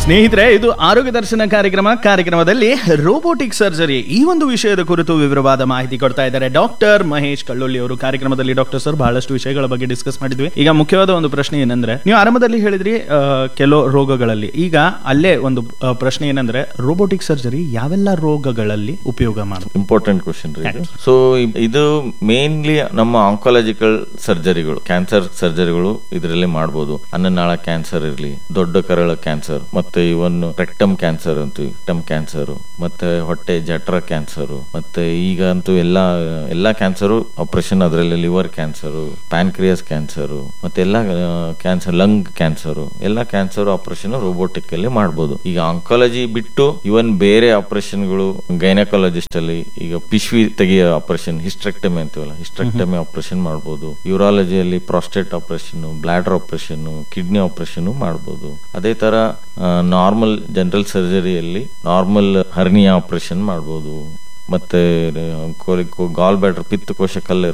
ಸ್ನೇಹಿತರೆ ಇದು ಆರೋಗ್ಯ ದರ್ಶನ ಕಾರ್ಯಕ್ರಮ ಕಾರ್ಯಕ್ರಮದಲ್ಲಿ ರೋಬೋಟಿಕ್ ಸರ್ಜರಿ ಈ ಒಂದು ವಿಷಯದ ಕುರಿತು ವಿವರವಾದ ಮಾಹಿತಿ ಕೊಡ್ತಾ ಇದ್ದಾರೆ ಡಾಕ್ಟರ್ ಮಹೇಶ್ ಕಳ್ಳೊಳ್ಳಿ ಅವರು ಕಾರ್ಯಕ್ರಮದಲ್ಲಿ ಡಾಕ್ಟರ್ ಸರ್ ಬಹಳಷ್ಟು ವಿಷಯಗಳ ಬಗ್ಗೆ ಡಿಸ್ಕಸ್ ಮಾಡಿದ್ವಿ ಈಗ ಮುಖ್ಯವಾದ ಒಂದು ಪ್ರಶ್ನೆ ಏನಂದ್ರೆ ನೀವು ಆರಂಭದಲ್ಲಿ ಹೇಳಿದ್ರಿ ಆ, ಕೆಲವು ರೋಗಗಳಲ್ಲಿ ಈಗ ಅಲ್ಲೇ ಒಂದು ಆ, ಪ್ರಶ್ನೆ ಏನಂದ್ರೆ ರೋಬೋಟಿಕ್ ಸರ್ಜರಿ ಯಾವೆಲ್ಲ ರೋಗಗಳಲ್ಲಿ ಉಪಯೋಗ ಮಾಡುದು ಇಂಪಾರ್ಟೆಂಟ್ ಕ್ವಶನ್ ರೀ ಇದು ಸೊ ಇದು ಮೇನ್ಲಿ ನಮ್ಮ ಆಂಕಾಲಜಿಕಲ್ ಸರ್ಜರಿಗಳು ಕ್ಯಾನ್ಸರ್ ಸರ್ಜರಿಗಳು ಇದರಲ್ಲಿ ಮಾಡಬಹುದು ಅನ್ನನಾಳ ಕ್ಯಾನ್ಸರ್ ಇರಲಿ ದೊಡ್ಡ ಕರಳ ಕ್ಯಾನ್ಸರ್ ಮತ್ತೆ ಇವನ್ ರೆಕ್ಟಮ್ ಕ್ಯಾನ್ಸರ್ ಅಂತೂ ರೆಕ್ಟಮ್ ಕ್ಯಾನ್ಸರ್ ಮತ್ತೆ ಹೊಟ್ಟೆ ಜಠರ ಕ್ಯಾನ್ಸರ್ ಮತ್ತೆ ಈಗ ಅಂತೂ ಎಲ್ಲಾ ಎಲ್ಲಾ ಕ್ಯಾನ್ಸರ್ ಆಪರೇಷನ್ ಅದರಲ್ಲಿ ಲಿವರ್ ಕ್ಯಾನ್ಸರ್ ಪ್ಯಾನ್ಕ್ರಿಯಸ್ ಕ್ಯಾನ್ಸರ್ ಮತ್ತೆ ಎಲ್ಲಾ ಕ್ಯಾನ್ಸರ್ ಲಂಗ್ ಕ್ಯಾನ್ಸರ್ ಎಲ್ಲಾ ಕ್ಯಾನ್ಸರ್ ಆಪರೇಷನ್ ರೋಬೋಟಿಕ್ ಅಲ್ಲಿ ಮಾಡಬಹುದು ಈಗ ಆಂಕಾಲಜಿ ಬಿಟ್ಟು ಇವನ್ ಬೇರೆ ಆಪರೇಷನ್ಗಳು ಗೈನಕಾಲಜಿಸ್ಟ್ ಅಲ್ಲಿ ಈಗ ಪಿಶ್ವಿ ತೆಗೆಯೋ ಆಪರೇಷನ್ ಹಿಸ್ಟ್ರೆಕ್ಟಮಿ ಅಂತೀವಲ್ಲ ಹಿಸ್ಟ್ರೆಕ್ಟಮಿ ಆಪರೇಷನ್ ಮಾಡಬಹುದು ಯೂರಾಲಜಿಯಲ್ಲಿ prostate operation bladder operation kidney operation ಮಾಡಬಹುದು ಅದೇ ತರ ನಾರ್ಮಲ್ ಜನರಲ್ ಸರ್ಜರಿಯಲ್ಲಿ ನಾರ್ಮಲ್ ಹರ್ನಿಯಾ ಆಪರೇಷನ್ ಮಾಡಬಹುದು ಮತ್ತೆ ಗಾಲ್ ಬ್ಯಾಟರ್ ಪಿತ್ತಕೋಶ ಕಲ್ಲು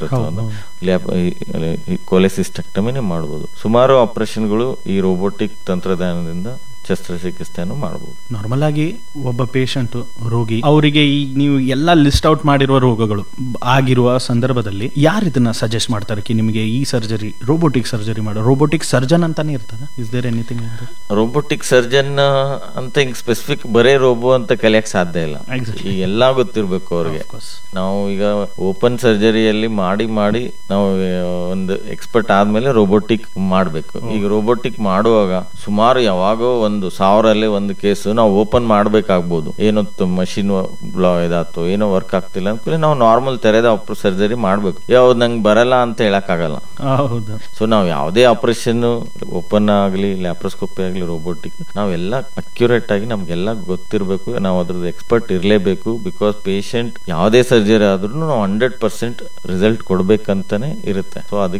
ಇರುತ್ತೆ ಕೊಲೆಸಿಸ್ಟೆಕ್ಟಮಿನೇ ಮಾಡಬಹುದು ಸುಮಾರು ಆಪರೇಷನ್ಗಳು ಈ ರೋಬೋಟಿಕ್ ತಂತ್ರಜ್ಞಾನದಿಂದ ಶಸ್ತ್ರಚಿಕಿತ್ಸೆಯನ್ನು ಮಾಡಬಹುದು ನಾರ್ಮಲ್ ಆಗಿ ಒಬ್ಬ ಪೇಷಂಟ್ ರೋಗಿ ಅವರಿಗೆ ಈ ನೀವು ಎಲ್ಲ ಲಿಸ್ಟ್ ಔಟ್ ಮಾಡಿರುವ ರೋಗಗಳು ಬ- ಆಗಿರುವ ಸಂದರ್ಭದಲ್ಲಿ ಯಾರು ಇದನ್ನ ಸಜೆಸ್ಟ್ ಮಾಡ್ತಾರೆ ಕಿ ನಿಮಗೆ ಈ ಸರ್ಜರಿ ರೋಬೋಟಿಕ್ ಸರ್ಜರಿ ಮಾಡೋ ರೋಬೋಟಿಕ್ ಸರ್ಜನ್ ಅಂತಾನೆ ಇರ್ತದ is there anything robotic surgeon ಅಂತ ಹಿಂಗ್ ಸ್ಪೆಸಿಫಿಕ್ ಬರೇ ರೋಬೋ ಅಂತ ಕಲಿಯಕ್ ಸಾಧ್ಯ ಇಲ್ಲ Exactly. ಈ ಎಲ್ಲಾ ಗೊತ್ತಿರ್ಬೇಕು ಅವ್ರಿಗೆ ನಾವು ಈಗ ಓಪನ್ ಸರ್ಜರಿಯಲ್ಲಿ ಮಾಡಿ ಮಾಡಿ ನಾವು ಆ, ಒಂದು ಎಕ್ಸ್ಪರ್ಟ್ ಆದ್ಮೇಲೆ ರೋಬೋಟಿಕ್ ಮಾಡ್ಬೇಕು ಈಗ ರೋಬೋಟಿಕ್ ಮಾಡುವಾಗ ಸುಮಾರು ಯಾವಾಗೋ ಒಂದು ಸಾವಿರಲ್ಲಿ ಒಂದು ಕೇಸ್ ನಾವು ಓಪನ್ ಮಾಡ್ಬೇಕಾಗ್ಬೋದು ಏನೋ ಮಷಿನ್ ಬ್ಲಾ ಇದಾತು ಏನೋ ವರ್ಕ್ ಆಗ್ತಿಲ್ಲ ಅಂತ ನಾವು ನಾರ್ಮಲ್ ತೆರೆದ ಸರ್ಜರಿ ಮಾಡ್ಬೇಕು ಯಾವ್ದು ನಂಗೆ ಬರಲ್ಲ ಅಂತ ಹೇಳಕ್ ಆಗಲ್ಲ ಹೌದು ಸೊ ನಾವು ಯಾವುದೇ ಆಪರೇಷನ್ ಓಪನ್ ಆಗಲಿ ಲ್ಯಾಪ್ರೋಸ್ಕೋಪಿ ಆಗಲಿ ರೋಬೋಟಿಕ್ ನಾವೆಲ್ಲ ಅಕ್ಯುರೇಟ್ ಆಗಿ ನಮ್ಗೆಲ್ಲ ಗೊತ್ತಿರಬೇಕು ನಾವು ಅದ್ರದ್ದು ಎಕ್ಸ್ಪರ್ಟ್ ಇರಲೇಬೇಕು ಬಿಕಾಸ್ ಪೇಷಂಟ್ ಯಾವುದೇ ಸರ್ಜರಿ ಆದ್ರೂ ನಾವು ಹಂಡ್ರೆಡ್ ಪರ್ಸೆಂಟ್ ರಿಸಲ್ಟ್ ಕೊಡ್ಬೇಕಂತಾನೆ ಇರುತ್ತೆ ಸೊ ಅದಕ್ಕೆ